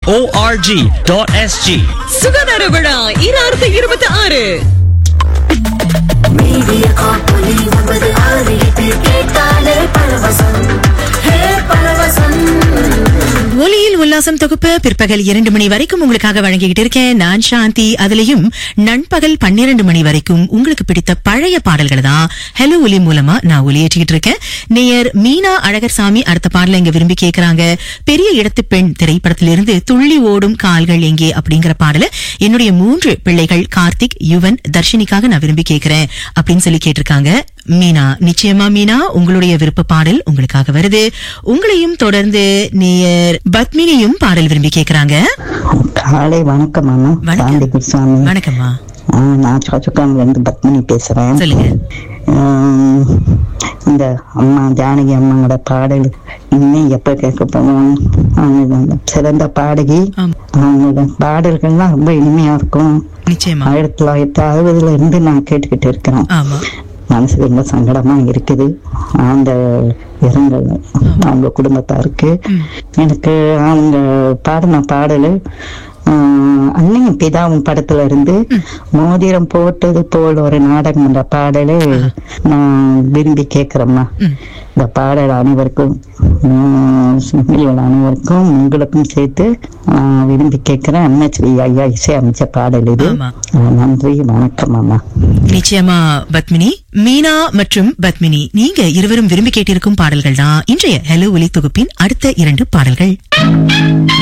O R G dot SG சுகாதார விழா ஈராயிரத்தி இருபத்தி ஆறு மீடியா காப்பொலி ஒன்பது ஆறு எட்டு கேட்டாலே பரவசம் ஹே பரவசம் ஒலியில் உல்லாசம் தொகுப்பு பிற்பகல் இரண்டு மணி வரைக்கும் உங்களுக்காக வழங்கிக்கிட்டு இருக்கேன் நான் சாந்தி அதுலயும் நண்பகல் பன்னிரண்டு மணி வரைக்கும் உங்களுக்கு பிடித்த பழைய பாடல்கள் தான் ஹலோ ஒலி மூலமா நான் ஒலியேற்றிக்கிட்டு இருக்கேன் நேயர் மீனா அழகர் சாமி அடுத்த பாடல இங்க விரும்பி கேக்குறாங்க பெரிய இடத்து பெண் திரைப்படத்திலிருந்து துள்ளி ஓடும் கால்கள் எங்கே அப்படிங்கிற பாடல என்னுடைய மூன்று பிள்ளைகள் கார்த்திக் யுவன் தர்ஷினிக்காக நான் விரும்பி கேக்குறேன் அப்படின்னு சொல்லி கேட்டிருக்காங்க மீனா நிச்சயமா மீனா உங்களுடைய விருப்ப பாடல் உங்களுக்காக வருது உங்களையும் தொடர்ந்து நேயர் பத்மினியும் பாடல் விரும்பி கேக்குறாங்க காலை வணக்கம் அண்ணா வணக்கம். சாந்தி குருசாமி வணக்கம்மா ஆ, நான் சோச்சக்காமில இருந்து பத்மினி பேசுறேன் சொல்லுங்க ஆம், இந்த அம்மா ஜானகி அம்மாவோட பாடல் இன்னும் எப்ப கேட்க போவோம் அவங்க சிறந்த பாடகி ஆம். அவங்களோட பாடல்கள்லாம் ரொம்ப இனிமையா இருக்கும் நிச்சயமா ஆயிரத்தி தொள்ளாயிரத்தி அறுபதுல இருந்து நான் கேட்டுக்கிட்டு இருக்கிறேன் ஆமா மனசு ரொம்ப சங்கடமா இருக்குது அந்த இரங்கல் அவங்க குடும்பத்தாருக்கு எனக்கு அவங்க பாடின பாடலு ஆஹ், அன்னையும் பிதாவும் படத்துல இருந்து மோதிரம் போட்டது போல் ஒரு நாடகம் என்ற பாடலு நான் விரும்பி கேட்கிறேம்மா இந்த பாடல் அனைவருக்கும் ஆஹ், சிங்கிள் அனைவருக்கும் உங்களுக்கும் சேர்த்து ஆஹ், விரும்பி கேட்கிறேன் எம்எஸ்வி ஐயா இசை அமைச்ச பாடல் இது ஆமா. ஆஹ், நன்றி வணக்கம் அம்மா நிச்சயமா பத்மினி மீனா மற்றும் பத்மினி நீங்க இருவரும் விரும்பி கேட்டிருக்கும் பாடல்கள் தான் இன்றைய ஹலோ ஒலி தொகுப்பின் அடுத்த இரண்டு பாடல்கள்